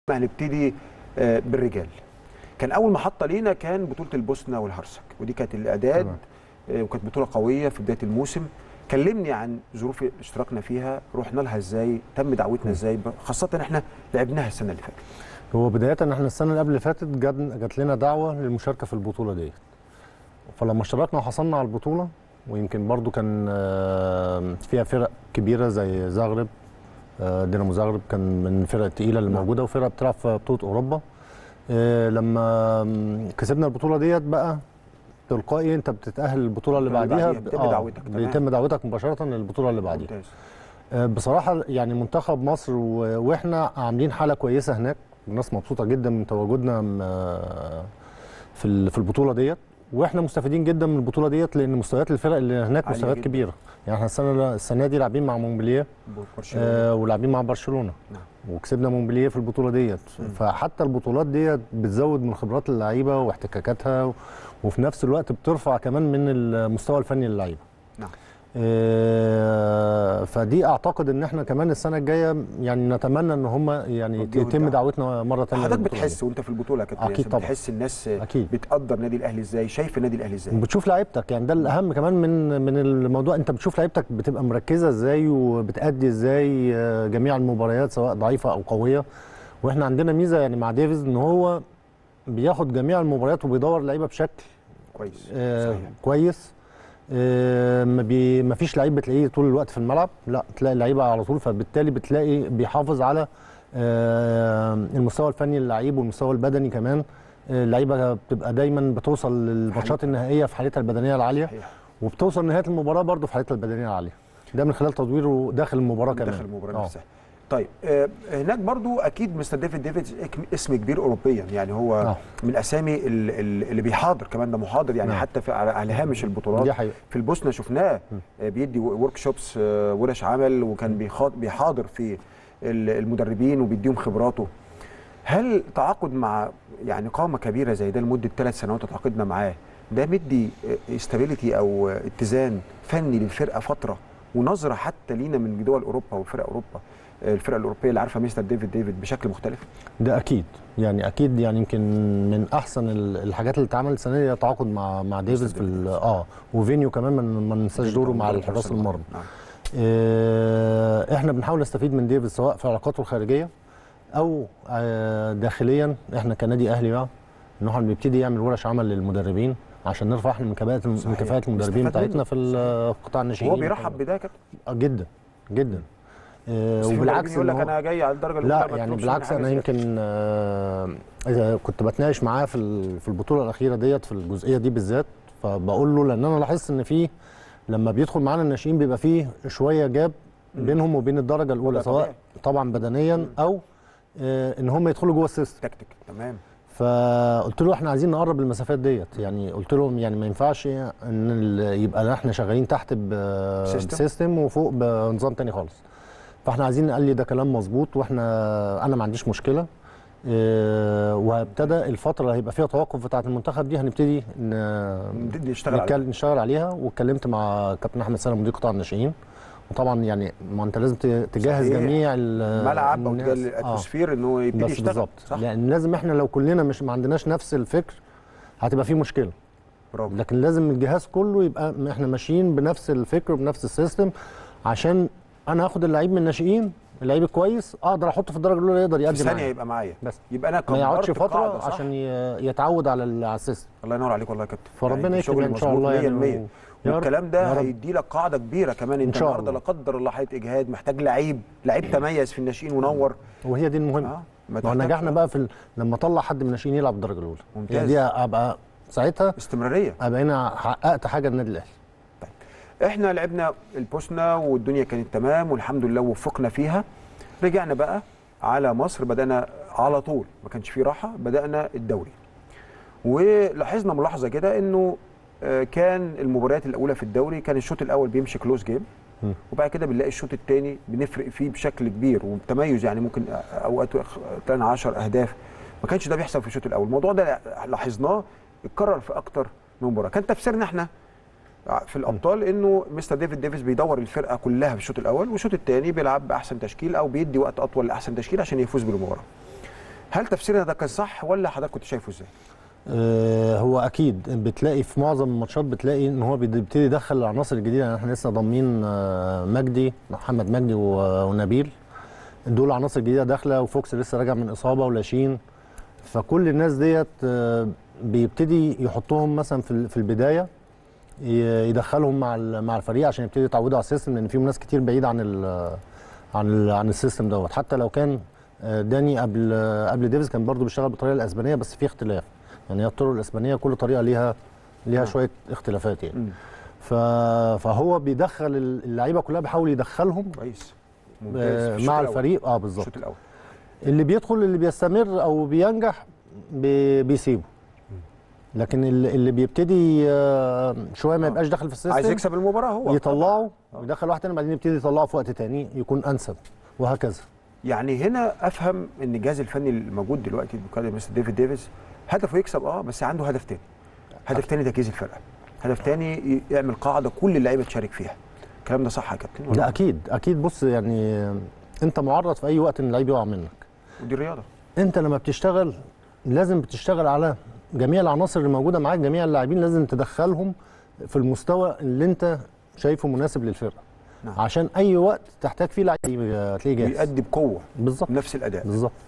هنبتدي آه، بالرجال كان اول محطه لينا كان بطوله البوسنه والهرسك ودي كانت الاعداد تمام. آه، وكانت بطوله قويه في بدايه الموسم كلمني عن ظروف اشتراكنا فيها رحنا لها ازاي تم دعوتنا ازاي خاصه احنا لعبناها السنه اللي فاتت هو بدايه ان احنا السنه اللي قبل اللي فاتت جات جات لنا دعوه للمشاركه في البطوله ديت فلما اشتركنا وحصلنا على البطوله ويمكن برضو كان آه، فيها فرق كبيره زي زغرب آه، دينامو زغرب كان من الفرق الثقيله اللي نعم. موجوده وفرق بتلعب في بطوله اوروبا آه، لما م، كسبنا البطوله ديت بقى تلقائي انت بتتاهل البطوله اللي اللي بعديها بعديها بيتم دعوتك، تمام. بيتم دعوتك مباشره للبطوله اللي بعديها ممتاز آه، بصراحه يعني منتخب مصر و- واحنا عاملين حاله كويسه هناك الناس مبسوطه جدا من تواجدنا م- آه، في ال- في البطوله ديت واحنا مستفيدين جدا من البطوله ديت لان مستويات الفرق اللي هناك عالية مستويات جداً. كبيره يعني احنا السنه السنه دي لاعبين مع مونبلييه برشلونه آه ولاعبين مع برشلونه نعم. وكسبنا مونبلييه في البطوله ديت فحتى البطولات ديت بتزود من خبرات اللعيبه واحتكاكاتها و- وفي نفس الوقت بترفع كمان من المستوى الفني للعيبه نعم. آه، فدي اعتقد ان احنا كمان السنه الجايه يعني نتمنى ان هم يعني يوجهوا يتم الدعوة. دعوتنا مره ثانيه حضرتك بتحس وانت في البطوله يا كابتن أكيد ياسر، طبعاً. بتحس الناس أكيد. بتقدر نادي الاهلي ازاي شايف النادي الاهلي ازاي وبتشوف لعيبتك يعني ده الاهم كمان من من الموضوع انت بتشوف لعيبتك بتبقى مركزه ازاي وبتأدي ازاي آه، جميع المباريات سواء ضعيفه او قويه واحنا عندنا ميزه يعني مع ديفيز ان هو بياخد جميع المباريات وبيدور اللعيبه بشكل كويس آه صحيح كويس آه ما, بي ما فيش لعيب بتلاقيه طول الوقت في الملعب لا تلاقي اللعيبه على طول فبالتالي بتلاقي بيحافظ على آه المستوى الفني للعيب والمستوى البدني كمان آه، اللعيبه بتبقى دايما بتوصل للماتشات النهائيه في حالتها البدنيه العاليه صحيح وبتوصل نهايه المباراه برضه في حالتها البدنيه العاليه ده من خلال تدويره داخل المباراه كمان داخل المباراه آه. نفسها طيب آه، هناك برضو اكيد مستر ديفيد ديفيد اسم كبير اوروبيا يعني هو آه. من اسامي ال- ال- اللي بيحاضر كمان ده محاضر يعني نعم. حتى في على على هامش البطولات دي حقيقه في البوسنه شفناه آه، بيدي ورك شوبس ورش عمل وكان بيخاط- بيحاضر في ال- المدربين وبيديهم خبراته هل تعاقد مع يعني قامه كبيره زي ده لمده ثلاث سنوات تعاقدنا معاه ده مدي استابيليتي او آه، اتزان فني للفرقه فتره ونظره حتى لينا من دول اوروبا وفرق اوروبا آه، الفرق الاوروبيه اللي عارفه مستر ديفيد ديفيد بشكل مختلف ده اكيد يعني اكيد يعني يمكن من احسن ال- الحاجات اللي اتعملت السنه دي هي التعاقد مع مع ديفيز في ال- اه وفينيو كمان ما ما ننساش دوره مع مدرب الحراس المرمى نعم. آه، احنا بنحاول نستفيد من ديفيز سواء في علاقاته الخارجيه او آه، داخليا احنا كنادي اهلي بقى ان احنا بنبتدي يعمل ورش عمل للمدربين عشان نرفع احنا من كفاءه من صحيح. كفاءه المدربين نستفاد بتاعتنا في ال- في قطاع الناشئين وهو بيرحب بده يا كابتن آه، جدا جدا آه، بس في وبالعكس مدربين يقول إن لك هو- انا جاي على الدرجه الاولى لا ما يعني تطلبش مني بالعكس حاجة انا زيادة. يمكن آه، إذا كنت بتناقش معاه في ال- في البطوله الاخيره ديت في الجزئيه دي بالذات فبقول له لان انا لاحظت ان في لما بيدخل معانا الناشئين بيبقى فيه شويه جاب بينهم وبين الدرجه الاولى ده سواء طبيعي. طبعا بدنيا او آه، ان هم يدخلوا جوه السيستم تكتيك تمام فقلت له احنا عايزين نقرب المسافات ديت يعني قلت لهم يعني ما ينفعش ان ال- يبقى احنا شغالين تحت ب- سيستم. بسيستم وفوق بنظام تاني خالص فاحنا عايزين قال لي ده كلام مظبوط واحنا انا ما عنديش مشكله اه وابتدى الفتره اللي هيبقى فيها توقف بتاعه المنتخب دي هنبتدي ن- نبتدي نشتغل على نتكلم نشتغل عليها واتكلمت مع كابتن احمد سالم مدير قطاع الناشئين وطبعا يعني ما انت لازم ت- تجهز صحيح. جميع ال- الملعب او الناس. تجاه آه. الاتموسفير انه يبتدي بس يشتغل بالظبط صح لان لازم احنا لو كلنا مش ما عندناش نفس الفكر هتبقى في مشكله برافو لكن لازم الجهاز كله يبقى م- احنا ماشيين بنفس الفكر وبنفس السيستم عشان انا اخد اللعيب من الناشئين اللعيب الكويس اقدر احطه في الدرجه الاولى يقدر في يقدم ثانيه معايا يبقى معايا بس يبقى انا ما يقعدش كبرت القاعدة، فتره صح؟ عشان ي- يتعود على ال- على السيستم الله ينور عليك والله يا كابتن فربنا يعني يكرم شغل ان شاء مظبوط الله يعني 100% و- يا رب- والكلام ده يا رب. هيدي لك قاعده كبيره كمان انت إن شاء النهارده لا الله. قدر الله حاله اجهاد محتاج لعيب لعيب تميز في الناشئين ونور وهي دي المهمه اه ما ما هو تحتاج- نجحنا بقى في ال... لما اطلع حد من الناشئين يلعب الدرجه الاولى ممتاز. يعني دي ابقى ساعتها استمراريه ابقى انا حققت حاجه للنادي الاهلي احنا لعبنا البوسنه والدنيا كانت تمام والحمد لله وفقنا فيها رجعنا بقى على مصر بدانا على طول ما كانش فيه راحه بدانا الدوري ولاحظنا ملاحظه كده انه آه، كان المباريات الاولى في الدوري كان الشوط الاول بيمشي كلوز جيم مم. وبعد كده بنلاقي الشوط الثاني بنفرق فيه بشكل كبير وبتميز يعني ممكن اوقات كان 10 اهداف ما كانش ده بيحصل في الشوط الاول الموضوع ده لاحظناه اتكرر في اكتر من مباراه كان تفسيرنا احنا في الابطال انه مستر ديفيد ديفيس بيدور الفرقه كلها في الشوط الاول والشوط الثاني بيلعب باحسن تشكيل او بيدي وقت اطول لاحسن تشكيل عشان يفوز بالمباراه هل تفسيرنا ده كان صح ولا حضرتك كنت شايفه ازاي؟ آه، هو اكيد بتلاقي في معظم الماتشات بتلاقي ان هو بيبتدي يدخل العناصر الجديده يعني احنا لسه ضامنين آه، مجدي محمد مجدي و- ونبيل دول عناصر جديده داخله وفوكس لسه راجع من اصابه ولاشين فكل الناس ديت آه، بيبتدي يحطهم مثلا في ال- في البدايه ي- يدخلهم مع ال- مع الفريق عشان يبتدي يتعودوا على السيستم لان فيهم ناس كتير بعيد عن ال عن ال عن السيستم دوت حتى لو كان آه، داني قبل آه، قبل ديفيز كان برضو بيشتغل بالطريقه الاسبانيه بس في اختلاف يعني هي الطرق الاسبانيه كل طريقه ليها ليها شويه اختلافات يعني مم. ف... فهو بيدخل اللعيبه كلها بيحاول يدخلهم كويس آه، ممتاز في الشوط مع الأول. الفريق اه بالظبط الشوط الاول اللي بيدخل اللي بيستمر او بينجح بي... بيسيبه لكن اللي اللي بيبتدي آه، شويه ما آه. يبقاش داخل في السيستم عايز يكسب المباراه هو يطلعه ويدخل واحد تاني بعدين يبتدي يطلعه في وقت تاني يكون انسب وهكذا يعني هنا افهم ان الجهاز الفني الموجود دلوقتي بقياده مستر ديفيد ديفيز هدفه يكسب اه بس عنده هدف تاني هدف تاني تجهيز الفرقه هدف تاني ي- يعمل قاعده كل اللعيبه تشارك فيها الكلام ده صح يا كابتن ولا لا اكيد اكيد بص يعني انت معرض في اي وقت ان اللعيب يقع منك ودي الرياضه انت لما بتشتغل لازم بتشتغل على جميع العناصر اللي موجوده معاك جميع اللاعبين لازم تدخلهم في المستوى اللي انت شايفه مناسب للفرقه نعم. عشان اي وقت تحتاج فيه لعيب هتلاقيه جاهز ويأدي بقوه بالظبط نفس الاداء بالظبط